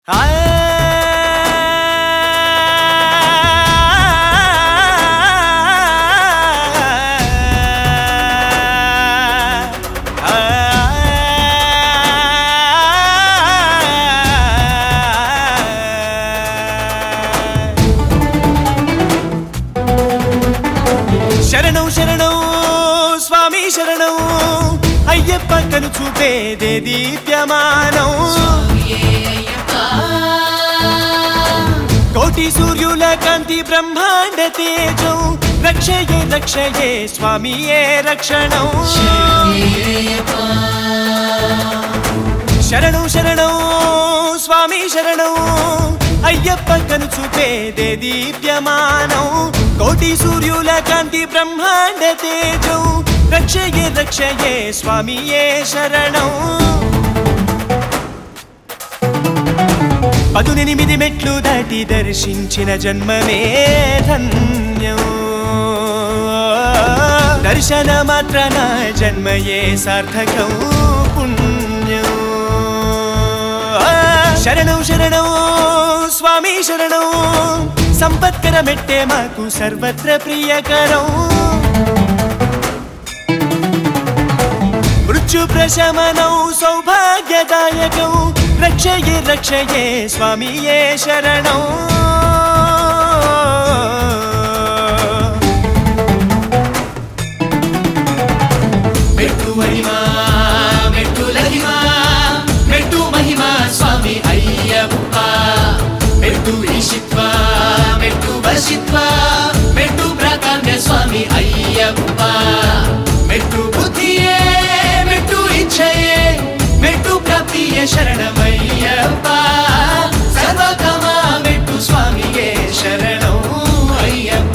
శరణం శరణం స్వామి శరణం అయ్యప్ప కను చూపేదే దీప్యమానం కోటి సూర్యుల కాంతి బ్రహ్మాండ తేజం రక్షయే రక్షయే స్వామియే రక్షణం శరణం శరణం స్వామి శరణం అయ్యప్ప కను చూపేదే దీప్యమానం కోటి సూర్యుల కాంతి బ్రహ్మాండ తేజం రక్షయే రక్షయే స్వామియే శరణం పదునెనిమిది మెట్లు దాటి దర్శించిన జన్మమే ధన్యం దర్శన మాత్రన జన్మయే సార్థకం పుణ్యం శరణం శరణం స్వామి శరణం సంపత్కర మెట్టే మాకు సర్వత్ర ప్రియకరం మృత్యు ప్రశమనం సౌభాగ్యదాయకం రక్షయే రక్షయే స్వామియే శరణం మెట్టు మహిమా మెట్టు లహిమా మెట్టు మహిమా స్వామి అయ్యప్ప మెట్టు ఈశిత్వ మెట్టు వశిత్వ మెట్టు ప్రాకామ్య స్వామి అయ్యప్ప మెట్టు బుద్ధియే మెట్టు ఇచ్ఛయే మెట్టు ప్రాప్తియే శరణమయ్యప్ప సర్వకమా మెట్టు స్వామియే శరణం అయ్యప్ప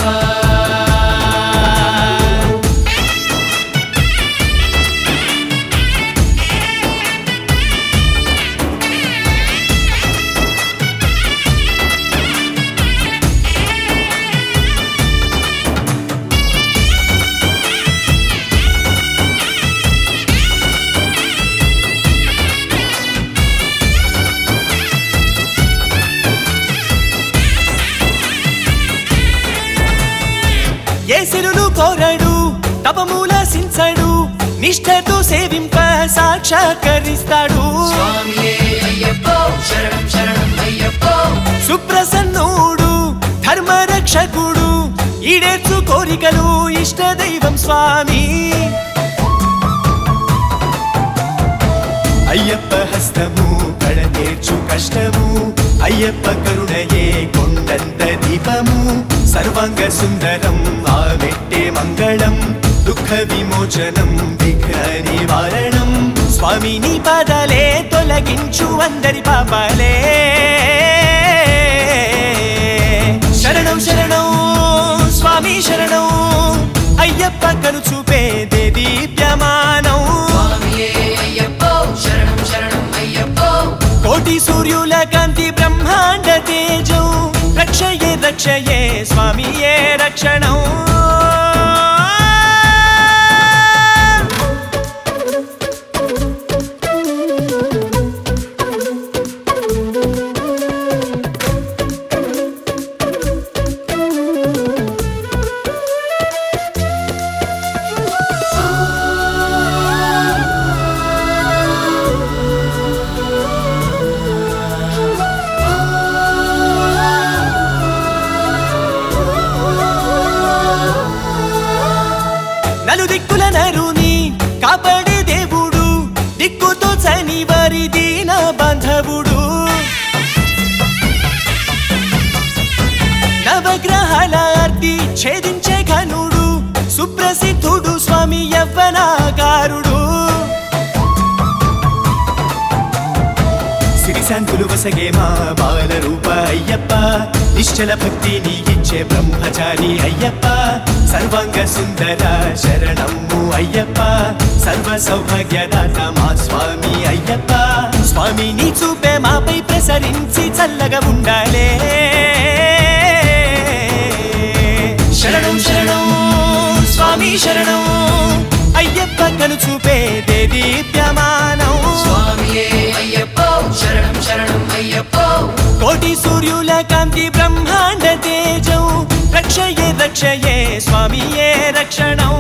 ఏసిరులు కోరడు తపమూల సించడు నిష్ఠతో సేవింప సాక్షాత్కరిస్తాడు స్వామియే అయ్యప్పో శరణం శరణం అయ్యప్పో సుప్రసన్నుడు ధర్మరక్షకుడు ఈడేర్చు కోరికలు ఇష్ట దైవం స్వామి అయ్యప్ప హస్తము కడతేర్చు కష్టము అయ్యప్ప కరుణయే కొండంత దీపము సర్వాంగ సుందరం ఆ వెట్టే మంగళం దుఃఖ విమోచనం విఘ్న నివారణం స్వామిని పదలే తొలగించు అందరి పాపాలే శరణం శరణం స్వామి శరణం అయ్యప్ప కను చూపేదే దీప్యమానం స్వామియే అయ్యప్పో శరణం శరణం అయ్యప్పో కోటి సూర్యుల కాంతి బ్రహ్మాండ తేజం రక్షయే రక్షయే స్వామియే రక్షణం నలు దిక్కుల నరుని కాపాడే దేవుడు దిక్కుతో చని వారి దీన బాంధవుడు నవగ్రహాల అర్ది ఛేదించే ఘనుడు సుప్రసిద్ధుడు స్వామి యవ్వనాకారుడు సిరిశాంతులు వసగే మా బాల రూప అయ్యప్ప నిశ్చల భక్తిని ఇచ్చే బ్రహ్మచారి అయ్యప్ప సర్వాంగ సుందర శరణము అయ్యప్ప సర్వ సౌభాగ్యదాత మా స్వామి అయ్యప్ప స్వామిని చూపే మాపై ప్రసరించి చల్లగా ఉండాలే శరణం శరణం స్వామి శరణం అయ్యప్ప కను చూపేదే దీప్యమానం స్వామియే అయ్యప్పో శరణం శరణం అయ్యప్పో రక్షయే స్వామియే రక్షణం